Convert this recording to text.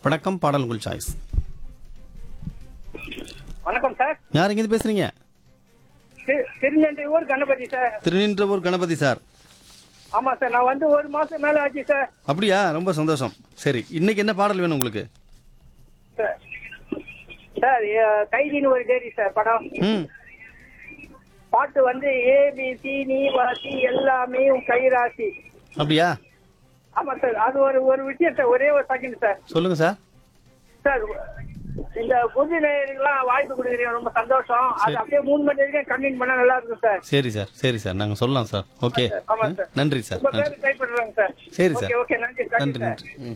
வணக்கம் பாடல் உங்கள் சாய்ஸ் வணக்கம் சார் யார் எங்கேருந்து பேசுறீங்க திரு- திருநெல்வேலி ஊர் கணபதி சார் திருநின்றவூர் கணபதி சார் ஆமா சார் நான் வந்து ஒரு மாசம் மேல ஆச்சு சார் அப்படியா ரொம்ப சந்தோஷம் சரி இன்னைக்கு என்ன பாடல் வேணும் உங்களுக்கு சார் சார் எ- கைதின்னு ஒரு டேரி சார் படம் ம் பாட்டு வந்து ஏபிசி நீ வாசி எல்லாமே உன் கைராசி அப்படியா ஆமா சார் அது ஒரு ஒரு விஷயம் சார் ஒரே ஒரு செகண்ட் சார் சொல்லுங்க சார் சார் இந்த புது நேயர்கள்லாம் வாய்ப்பு கொடுக்குறீங்க ரொம்ப சந்தோஷம் அது அப்படியே மூணு மணி வரைக்கும் கண்டினியூ பண்ணா நல்லா இருக்கும் சார் சரி சார் சரி சார் நாங்கள் சொல்லலாம் சார் ஓகே ஆமா சார். நன்றி சார் ரொம்ப நன்றி பேர் ட்ரை பண்றாங்க சார் சரி சார் ஓகே ஓகே நன்றி நன்றி சார் நன்றி ம்